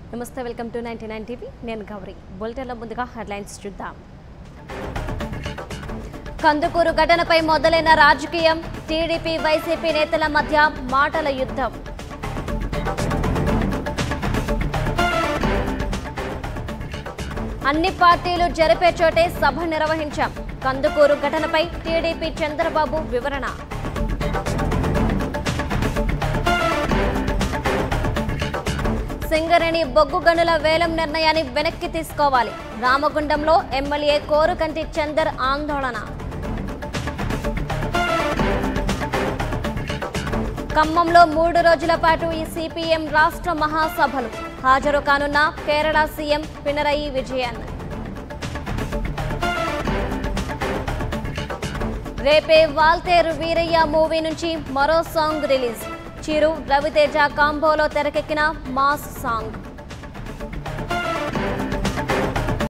నమస్తే welcome to ninety nine TV నేను గౌరీ బులెటిన్లో ముందుగా హెడ్లైన్స్ చూద్దాం కందుకూరు ఘటనపై మొదలైన రాజకీయం టీడీపీ వైసీపీ నేతల మధ్య మాటల యుద్ధం అన్ని పార్టీలు జరిపే చోటే సభ నిర్వహించాం కందుకూరు ఘటనపై టీడీపీ చంద్రబాబు వివరణ సింగరేణి బొగ్గు గనుల వేలం నిర్ణయాన్ని వెనక్కి తీసుకోవాలి రామగుండంలో ఎమ్మెల్యే కోరుకంటి చందర్ ఆందోళన ఖమ్మంలో మూడు రోజుల పాటు ఈ సిపిఎం రాష్ట్ర మహాసభలు హాజరు కానున్న కేరళ సీఎం పినరయి విజయన్ రేపే వాల్తేరు వీరయ్య మూవీ నుంచి మరో సాంగ్ రిలీజ్ చిరు రవితేజ కాంబోలో తెరకెక్కిన మాస్ సాంగ్